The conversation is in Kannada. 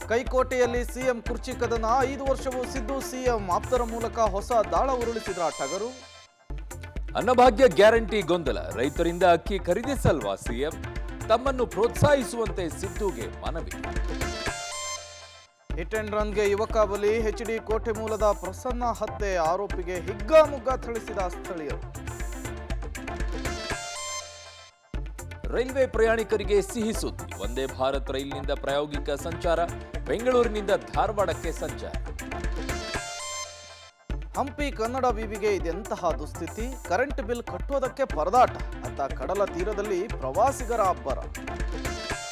ಕೈಕೋಟೆಯಲ್ಲಿ ಸಿಎಂ ಕುರ್ಚಿ ಕದನ ಐದು ವರ್ಷವೂ ಸಿದ್ದು ಸಿಎಂ ಆಪ್ತರ ಮೂಲಕ ಹೊಸ ದಾಳ ಉರುಳಿಸಿದ್ರ ಟಗರು ಅನ್ನಭಾಗ್ಯ ಗ್ಯಾರಂಟಿ ಗೊಂದಲ ರೈತರಿಂದ ಅಕ್ಕಿ ಖರೀದಿಸಲ್ವಾ ಸಿಎಂ ತಮ್ಮನ್ನು ಪ್ರೋತ್ಸಾಹಿಸುವಂತೆ ಸಿದ್ದುಗೆ ಮನವಿ ಹಿಟ್ ಅಂಡ್ ರನ್ಗೆ ಯುವಕ ಬಲಿ ಎಚ್ಡಿ ಕೋಟೆ ಮೂಲದ ಪ್ರಸನ್ನ ಹತ್ಯೆ ಆರೋಪಿಗೆ ಹಿಗ್ಗಾಮುಗ್ಗಾ ಥಳಿಸಿದ ಸ್ಥಳೀಯರು ರೈಲ್ವೆ ಪ್ರಯಾಣಿಕರಿಗೆ ಸಿಹಿ ಸುದ್ದಿ ಒಂದೇ ಭಾರತ್ ರೈಲಿನಿಂದ ಪ್ರಾಯೋಗಿಕ ಸಂಚಾರ ಬೆಂಗಳೂರಿನಿಂದ ಧಾರವಾಡಕ್ಕೆ ಸಂಚಾರ ಹಂಪಿ ಕನ್ನಡ ವಿವಿಗೆ ಇದೆಂತಹ ದುಸ್ಥಿತಿ ಕರೆಂಟ್ ಬಿಲ್ ಕಟ್ಟುವುದಕ್ಕೆ ಪರದಾಟ ಅತ್ತ ಕಡಲ ತೀರದಲ್ಲಿ ಪ್ರವಾಸಿಗರ ಅಬ್ಬರ